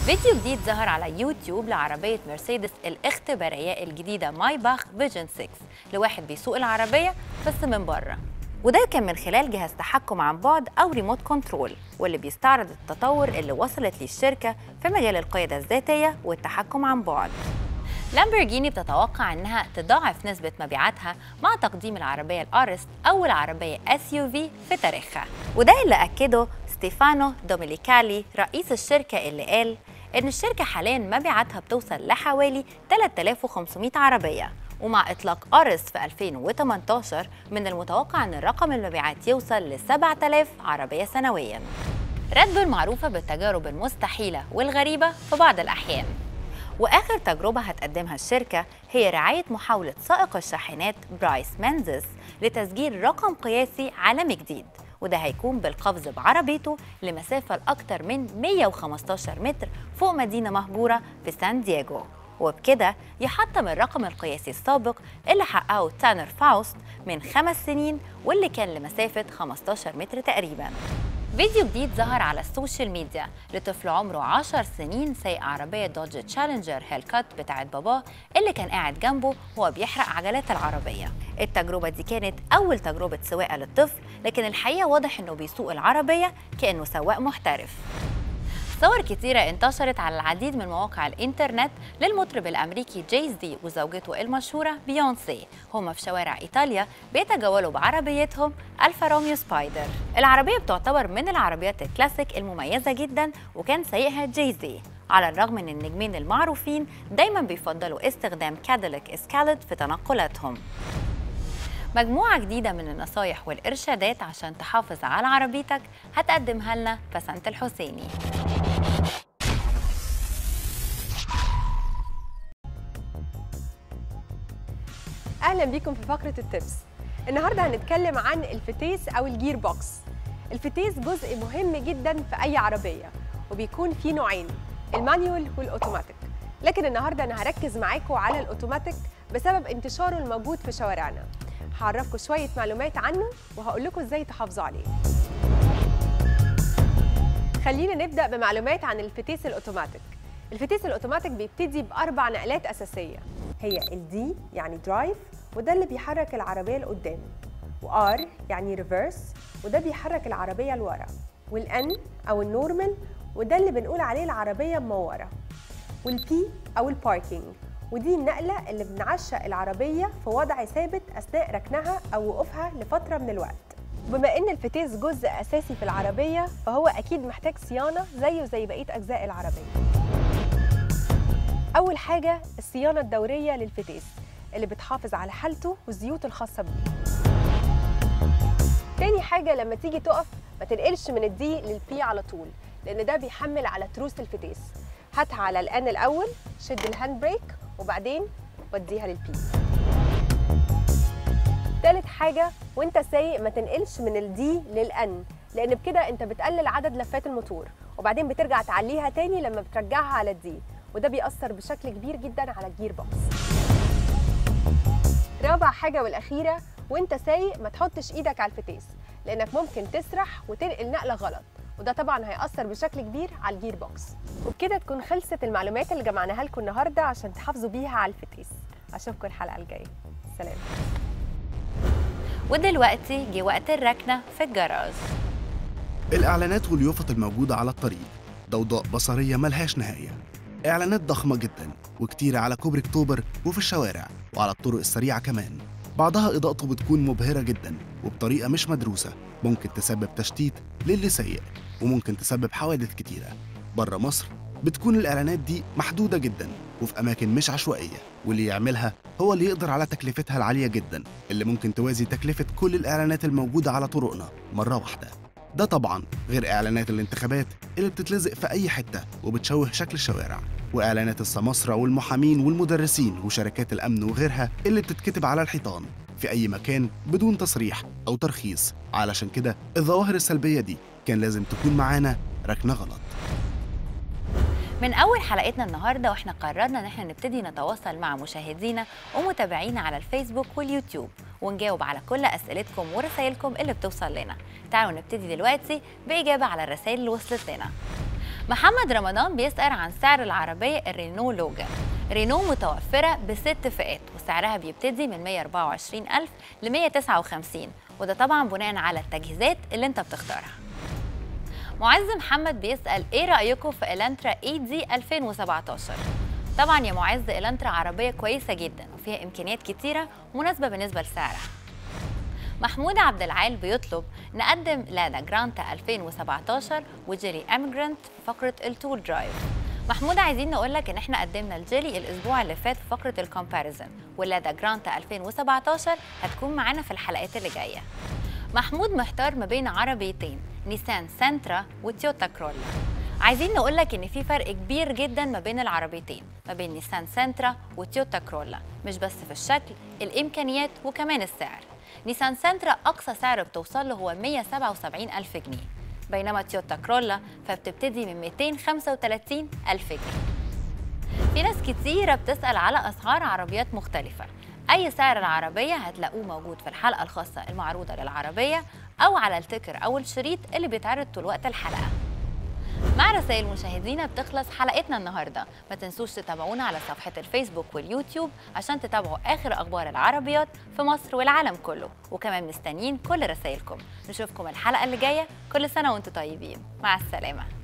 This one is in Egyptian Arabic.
فيديو جديد ظهر على يوتيوب لعربية مرسيدس الاختبارية الجديدة ماي باخ فيجن 6 لواحد بيسوق العربية بس من بره وده كان من خلال جهاز تحكم عن بعد أو ريموت كنترول واللي بيستعرض التطور اللي وصلت ليه الشركة في مجال القيادة الذاتية والتحكم عن بعد لامبورجيني بتتوقع انها تضاعف نسبة مبيعاتها مع تقديم العربية الارست اول عربية اس يو في في تاريخها وده اللي اكده ستيفانو دوميليكالي رئيس الشركة اللي قال ان الشركة حاليا مبيعاتها بتوصل لحوالي 3500 عربية ومع إطلاق أرس في 2018 من المتوقع أن رقم المبيعات يوصل ل 7000 عربية سنوياً. ريد بول معروفة بالتجارب المستحيلة والغريبة في بعض الأحيان واخر تجربه هتقدمها الشركه هي رعايه محاوله سائق الشاحنات برايس مانزس لتسجيل رقم قياسي عالمي جديد وده هيكون بالقفز بعربيته لمسافه لاكثر من 115 متر فوق مدينه مهجوره في سان دييغو وبكده يحطم الرقم القياسي السابق اللي حققه تانر فاوست من خمس سنين واللي كان لمسافه 15 متر تقريباً فيديو جديد ظهر على السوشيال ميديا لطفل عمره 10 سنين سايق عربية دوج تشالنجر هيل كات بتاعت باباه اللي كان قاعد جنبه وهو بيحرق عجلات العربية التجربة دي كانت أول تجربة سواقة للطفل لكن الحقيقة واضح إنه بيسوق العربية كأنه سواق محترف صور كتيرة انتشرت على العديد من مواقع الإنترنت للمطرب الأمريكي جايز دي وزوجته المشهورة بيونسي هما في شوارع إيطاليا بيتجولوا بعربيتهم ألفا روميو سبايدر العربية بتعتبر من العربيات الكلاسيك المميزة جدا وكان سايقها جايز دي على الرغم ان النجمين المعروفين دايما بيفضلوا استخدام كاديلاك اسكالت في تنقلاتهم مجموعة جديدة من النصايح والإرشادات عشان تحافظ على عربيتك هتقدمها لنا بسنت الحسيني اهلا بيكم في فقره التبس النهارده هنتكلم عن الفتيس او الجير بوكس الفتيس جزء مهم جدا في اي عربيه وبيكون فيه نوعين المانيول والاوتوماتيك لكن النهارده انا هركز معاكم على الاوتوماتيك بسبب انتشاره الموجود في شوارعنا هعرفكم شويه معلومات عنه وهقول لكم ازاي تحافظوا عليه خلينا نبدا بمعلومات عن الفتيس الاوتوماتيك الفتيس الاوتوماتيك بيبتدي باربع نقلات اساسيه هي الدي يعني درايف وده اللي بيحرك العربيه لقدام وار يعني ريفرس وده بيحرك العربيه لورا والان او النورمال وده اللي بنقول عليه العربيه مموره والبي او الباركينج ودي النقله اللي بنعشق العربيه في وضع ثابت اثناء ركنها او وقوفها لفتره من الوقت بما ان الفتيس جزء اساسي في العربيه فهو اكيد محتاج صيانه زيه زي بقيه اجزاء العربيه اول حاجه الصيانه الدوريه للفتيس اللي بتحافظ على حالته والزيوت الخاصه بيه تاني حاجه لما تيجي تقف ما تنقلش من الدي للبي على طول لان ده بيحمل على تروس الفتيس هاتها على الان الاول شد الهاند بريك وبعدين وديها للبي تالت حاجه وانت سايق ما تنقلش من الدي للان لان بكده انت بتقلل عدد لفات الموتور وبعدين بترجع تعليها تاني لما بترجعها على الدي وده بيأثر بشكل كبير جدا على الجير بوكس رابع حاجة والأخيرة وانت سايق ما تحطش ايدك على الفتيس لانك ممكن تسرح وتنقل نقلة غلط وده طبعا هيأثر بشكل كبير على الجير بوكس وبكده تكون خلصت المعلومات اللي جمعناها لكم النهارده عشان تحافظوا بيها على الفتيس اشوفكم الحلقة الجاية سلام ودلوقتي جه وقت الركنة في الجراج الإعلانات واليافط الموجودة على الطريق ضوضاء بصرية ملهاش نهاية إعلانات ضخمة جدا وكتيرة على كوبري أكتوبر وفي الشوارع وعلى الطرق السريعة كمان بعضها إضاءته بتكون مبهرة جدا وبطريقة مش مدروسة ممكن تسبب تشتيت للي سيء وممكن تسبب حوادث كتيرة بره مصر بتكون الإعلانات دي محدودة جدا وفي أماكن مش عشوائية واللي يعملها هو اللي يقدر على تكلفتها العالية جدا اللي ممكن توازي تكلفة كل الإعلانات الموجودة على طرقنا مرة واحدة ده طبعا غير اعلانات الانتخابات اللي بتتلزق في اي حته وبتشوه شكل الشوارع واعلانات السماسره والمحامين والمدرسين وشركات الامن وغيرها اللي بتتكتب على الحيطان في اي مكان بدون تصريح او ترخيص علشان كده الظواهر السلبيه دي كان لازم تكون معانا ركنه غلط من أول حلقتنا النهاردة وإحنا قررنا إن إحنا نبتدي نتواصل مع مشاهدينا ومتابعينا على الفيسبوك واليوتيوب ونجاوب على كل أسئلتكم ورسائلكم اللي بتوصل لنا تعالوا نبتدي دلوقتي بإجابة على الرسائل اللي وصلت لنا محمد رمضان بيسأل عن سعر العربية الرينو لوجان رينو متوفرة بست فئات وسعرها بيبتدي من 124 ألف ل 159 وده طبعا بناء على التجهيزات اللي انت بتختارها معز محمد بيسأل ايه رأيكم في الانترا اي دي 2017 طبعا يا معز الانترا عربية كويسة جدا وفيها امكانيات كتيرة مناسبة بالنسبة لسعرها محمود عبد العال بيطلب نقدم لادا جرانتا 2017 وجيلي اميجرانت في فقرة التول درايف محمود عايزين نقول لك ان احنا قدمنا الجيلي الاسبوع اللي فات في فقرة الكومباريزن واللادا جرانتا 2017 هتكون معانا في الحلقات اللي جاية محمود محتار ما بين عربيتين نيسان سنترا وتويوتا كرولا عايزين نقول لك ان في فرق كبير جدا ما بين العربيتين ما بين نيسان سنترا وتويوتا كرولا مش بس في الشكل الامكانيات وكمان السعر نيسان سنترا اقصى سعر بتوصل له هو 177 الف جنيه بينما تويوتا كرولا فبتبتدي من 235 الف جنيه في ناس كتيرة بتسأل على أسعار عربيات مختلفة أي سعر العربية هتلاقوه موجود في الحلقة الخاصة المعروضة للعربية أو على التكر أو الشريط اللي بيتعرض طول وقت الحلقة مع رسائل مشاهدينا بتخلص حلقتنا النهارده ما تنسوش تتابعونا على صفحه الفيسبوك واليوتيوب عشان تتابعوا اخر اخبار العربيات في مصر والعالم كله وكمان مستنيين كل رسائلكم نشوفكم الحلقه اللي جايه كل سنه وانتم طيبين مع السلامه